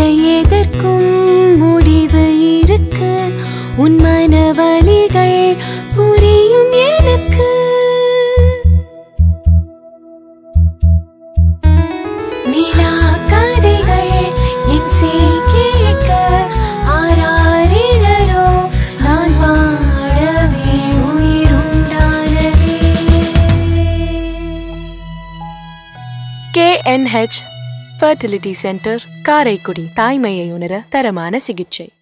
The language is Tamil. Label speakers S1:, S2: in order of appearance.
S1: எதற்கும் முடிவு இருக்கு உன் மனவலிகள் புரியும் எனக்கு நிலா கதைகள் என் செய் கேட்க ஆராரிகளோ நான் பாடவே உயிருண்டானதே கேஎன்ஹெச் ஃபர்டிலிட்டி சென்டர் காரைக்குடி தாய்மையை உணர தரமான சிகிச்சை